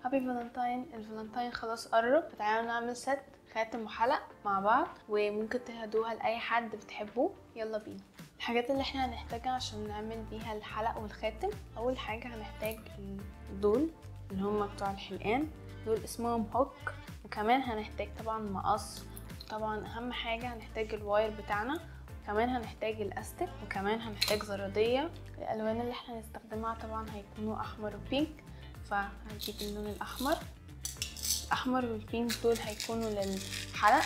هابي فالنتاين الفالنتاين خلاص قرب فتعالوا نعمل ست خاتم وحلق مع بعض وممكن تهدوها لاي حد بتحبوه يلا بينا الحاجات اللي احنا هنحتاجها عشان نعمل بيها الحلق والخاتم اول حاجه هنحتاج دول اللي هم بتوع الحلقان دول اسمهم هوك وكمان هنحتاج طبعا مقص طبعا اهم حاجه هنحتاج الواير بتاعنا كمان هنحتاج الاستك وكمان هنحتاج زراديه الالوان اللي احنا هنستخدمها طبعا هيكونوا احمر وبينك فهنجيب اللون الاحمر الاحمر والبينك دول هيكونوا للحلق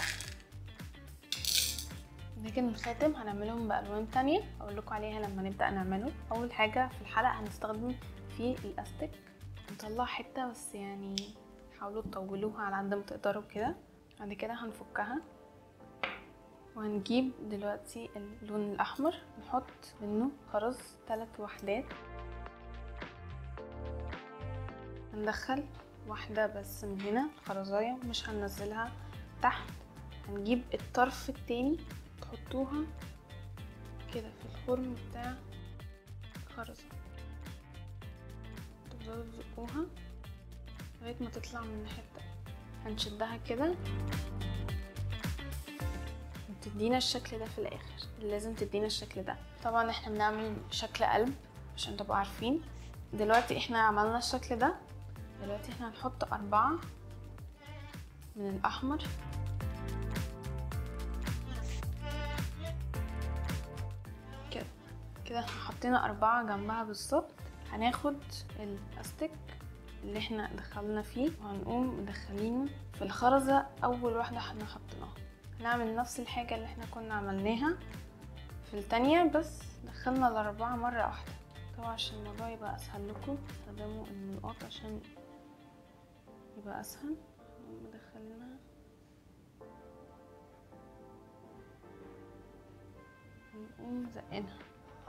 لكن الخاتم هنعملهم بالوان تانية اقول لكم عليها لما نبدا نعمله اول حاجه في الحلق هنستخدم فيه الاستك نطلع حته بس يعني حاولوا تطولوها على قد ما تقدروا كده بعد كده هنفكها وهنجيب دلوقتي اللون الاحمر نحط منه خرز ثلاث وحدات هندخل واحدة بس من هنا خرزاية مش هننزلها تحت هنجيب الطرف التاني تحطوها كده في الخرم بتاع الخرزة تفضلوا تزقوها لغاية ما تطلع من الناحية التانية هنشدها كده وتدينا الشكل ده في الاخر لازم تدينا الشكل ده طبعا احنا بنعمل شكل قلب عشان تبقوا عارفين دلوقتي احنا عملنا الشكل ده دلوقتي احنا هنحط أربعة من الأحمر كده كده احنا حطينا أربعة جنبها بالظبط هناخد الأستك اللي احنا دخلنا فيه وهنقوم مدخلينه في الخرزة أول واحدة احنا حطيناها هنعمل نفس الحاجة اللي احنا كنا عملناها في التانية بس دخلنا الأربعة مرة واحدة طبعا عشان الموضوع يبقى أسهل لكم استخدموا النقاط عشان يبقى اسهل نقوم مدخلينها ونقوم زقينها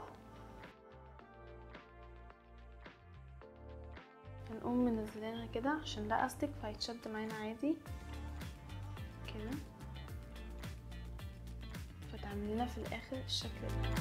هنقوم منزلينها كده عشان ده استك فهيتشد معانا عادي كده فتعمل لنا في الاخر الشكل ده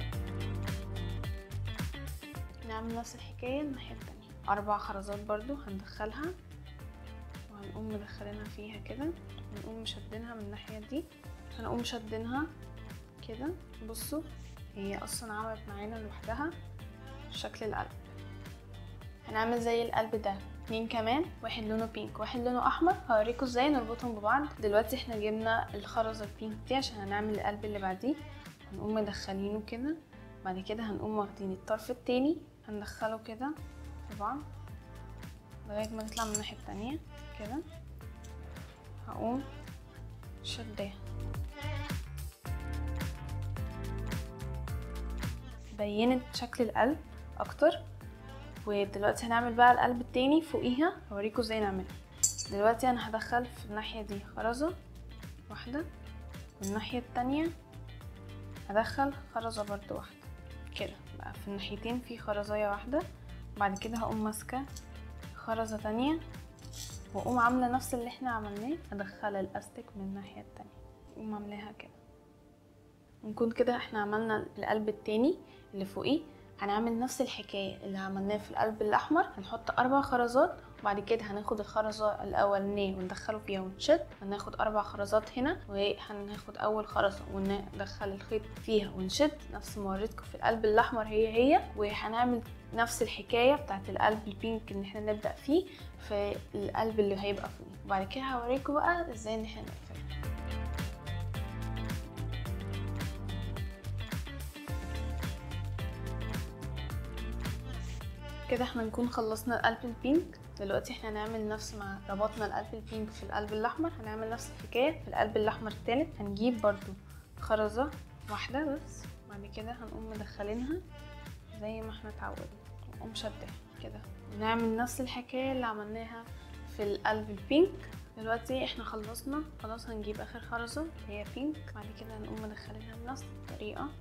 نعمل نفس الحكايه الناحيه التانية اربع خرزات برضو هندخلها وهنقوم مدخلينها فيها كده ونقوم مشدينها من الناحية دي هنقوم شدينها كده بصوا هي اصلا عملت معانا لوحدها شكل القلب هنعمل زي القلب ده اتنين كمان واحد لونه بينك واحد لونه احمر هوريكم ازاي نربطهم ببعض دلوقتي احنا جبنا الخرزه البينك دي عشان هنعمل القلب اللي بعديه هنقوم مدخلينه كده بعد كده هنقوم واخدين الطرف التاني هندخله كده في بعض لغايه ما نطلع من الناحيه التانية كده هقوم شداها بينت شكل القلب اكتر ودلوقتي هنعمل بقى القلب التاني فوقيها هوريكم ازاي نعملها دلوقتي انا هدخل في الناحيه دي خرزه واحده والناحيه التانية هدخل خرزه برضو واحده كده بقى في الناحيتين في خرزايه واحده وبعد كده هقوم ماسكه خرزه تانية واقوم عامله نفس اللي احنا عملناه ادخل الاستك من الناحيه التانية اقوم عاملاها كده نكون كده احنا عملنا القلب التاني اللي فوقيه هنعمل نفس الحكايه اللي عملناه في القلب الاحمر هنحط اربع خرزات وبعد كده هناخد الخرزه الاولانيه وندخله فيها ونشد هناخد اربع خرزات هنا وهناخد اول خرزه وندخل الخيط فيها ونشد نفس ما وريتكم في القلب الاحمر هي هي وهنعمل نفس الحكايه بتاعت القلب البينك اللي احنا نبدا فيه في القلب اللي هيبقى فوق وبعد كده هوريكم بقى ازاي ان احنا نقفل كده احنا نكون خلصنا القلب البينك دلوقتي احنا هنعمل نفس ما ربطنا القلب البينك في القلب الاحمر هنعمل نفس الحكايه في القلب الاحمر التالت هنجيب برضو خرزه واحده بس بعد كده هنقوم مدخلينها زي ما احنا اتعودنا ونقوم شدها كده ونعمل نفس الحكايه اللي عملناها في القلب البينك دلوقتي احنا خلصنا خلاص هنجيب اخر خرزه هي بينك بعد كده هنقوم مدخلينها بنفس الطريقه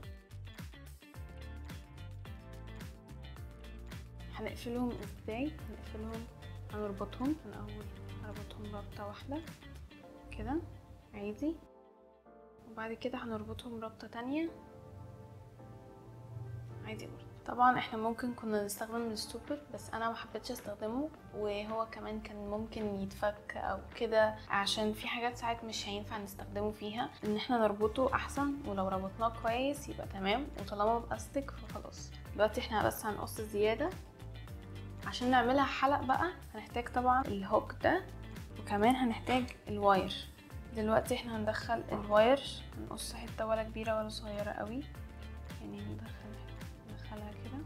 هنقفلهم ازاي هنقفلهم هنربطهم الاول هربطهم ربطه واحده كده عادي وبعد كده هنربطهم ربطه تانية عادي برضه طبعا احنا ممكن كنا نستخدم الستوبر بس انا ما حبيتش استخدمه وهو كمان كان ممكن يتفك او كده عشان في حاجات ساعات مش هينفع نستخدمه فيها ان احنا نربطه احسن ولو ربطناه كويس يبقى تمام وطالما باستك فخلاص دلوقتي احنا بس هنقص الزياده عشان نعملها حلق بقى هنحتاج طبعا الهوك ده وكمان هنحتاج الواير دلوقتي احنا هندخل الواير هنقص حته ولا كبيره ولا صغيره قوي يعني هندخل ندخلها كده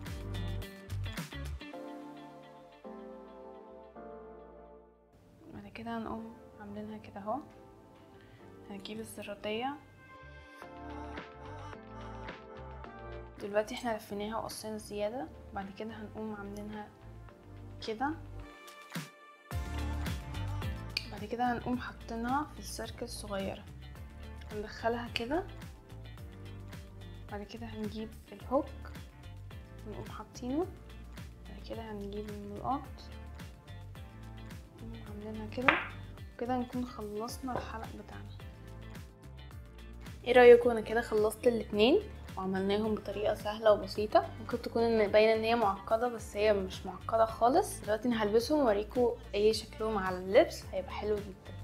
بعد كده هنقوم عاملينها كده اهو هنجيب الزرادية دلوقتي احنا لفيناها وقصينا زيادة بعد كده هنقوم عاملينها كده بعد كده هنقوم حاطينها في السيركل الصغيرة هندخلها كده بعد كده هنجيب الهوك ونقوم حاطينه بعد كده هنجيب الملقاط نقوم عاملينها كده وكده نكون خلصنا الحلق بتاعنا ايه رايكم انا كده خلصت الاتنين وعملناهم بطريقه سهله وبسيطه ممكن تكون ان باينه ان هي معقده بس هي مش معقده خالص دلوقتي انا هلبسهم واوريكم ايه شكلهم على اللبس هيبقى حلو جدا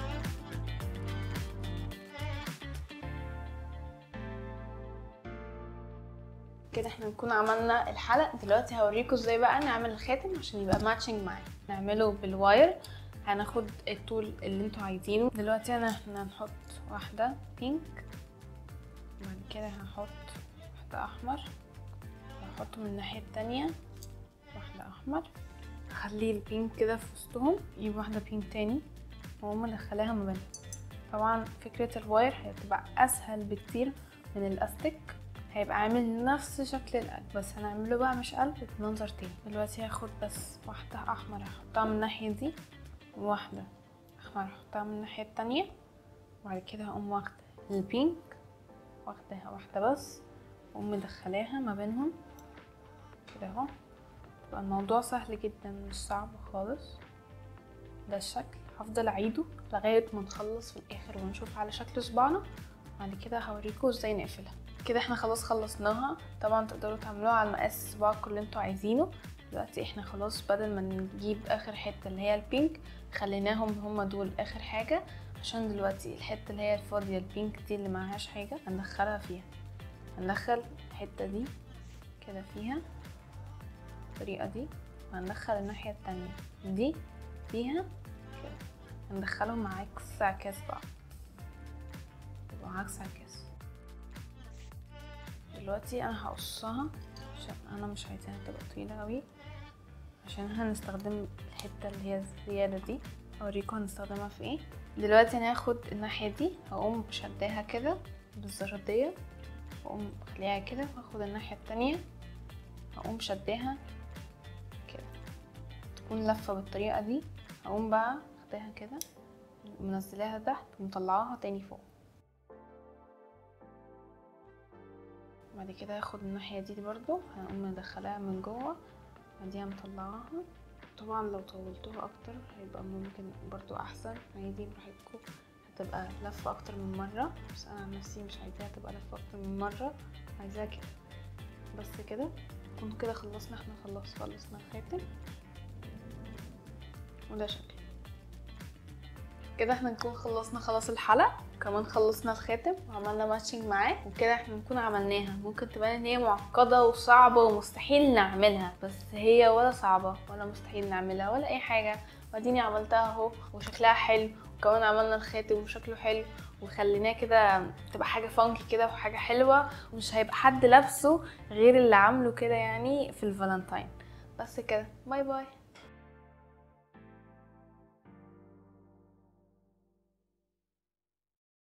كده احنا نكون عملنا الحلق دلوقتي هوريكم ازاي بقى نعمل الخاتم عشان يبقى ماتشنج معاه نعمله بالواير هناخد الطول اللي انتوا عايزينه دلوقتي انا احنا هنحط واحده بينك بعد كده هحط واحده احمر وهحط من الناحيه التانية واحده احمر هخلي البينك كده في وسطهم اجيب واحده بينك تاني واقوم مدخلاها ما بينهم طبعا فكره الواير هتبقى اسهل بكتير من الاستيك هيبقى عامل نفس شكل القلب بس هنعمله بقى مش قلب بمنظر تاني دلوقتي هاخد بس واحدة احمر هحطها من الناحية دي وواحدة احمر هحطها من الناحية التانية وبعد كده هقوم واخدة البينك واخداها واحدة بس واقوم مدخلاها ما بينهم كده اهو يبقى الموضوع سهل جدا مش صعب خالص ده الشكل هفضل اعيده لغاية ما نخلص في الاخر ونشوف على شكل صباعنا بعد كده هوريكم ازاي نقفلها كده احنا خلاص خلصناها طبعا تقدروا تعملوها على مقاس صباعكم اللي انتوا عايزينه دلوقتي احنا خلاص بدل ما نجيب اخر حته اللي هي البينك خليناهم هما دول اخر حاجه عشان دلوقتي الحته اللي هي الفاضيه البينك دي اللي معهاش حاجه هندخلها فيها هندخل الحته دي كده فيها بالطريقه دي وهندخل الناحيه التانية دي فيها كده هندخلهم عكس عكاس بقى يبقوا عكس عكاس دلوقتي انا هقصها عشان انا مش عايزاها تبقى طويله قوي عشان هنستخدم الحته اللي هي الزياده دي اوريكم هنستخدمها في ايه دلوقتي انا هاخد الناحيه دي هقوم شداها كده بالزرديه واقوم خليها كده واخد الناحيه التانية هقوم شداها كده تكون لفه بالطريقه دي هقوم بقى اخداها كده منزلاها تحت ومطلعاها تاني فوق بعد كده هاخد الناحية دي برضو هنقوم مدخلاها من جوه بعديها مطلعاها طبعا لو طولتوها اكتر هيبقى ممكن برضو احسن عادي براحتكم هتبقى لفة اكتر من مرة بس انا عن نفسي مش عايزاها تبقى لفة اكتر من مرة عايزاها كده بس كده كنا كده خلصنا احنا خلاص خلصنا الخاتم وده شكله كده احنا نكون خلصنا خلاص الحلق كمان خلصنا الخاتم وعملنا ماتشنج معاه وكده احنا نكون عملناها ممكن تبان ان هي معقده وصعبه ومستحيل نعملها بس هي ولا صعبه ولا مستحيل نعملها ولا اي حاجه واديني عملتها اهو وشكلها حلو وكمان عملنا الخاتم وشكله حلو وخليناه كده تبقى حاجه فانكي كده وحاجه حلوه ومش هيبقى حد لابسه غير اللي عامله كده يعني في الفالنتاين بس كده باي باي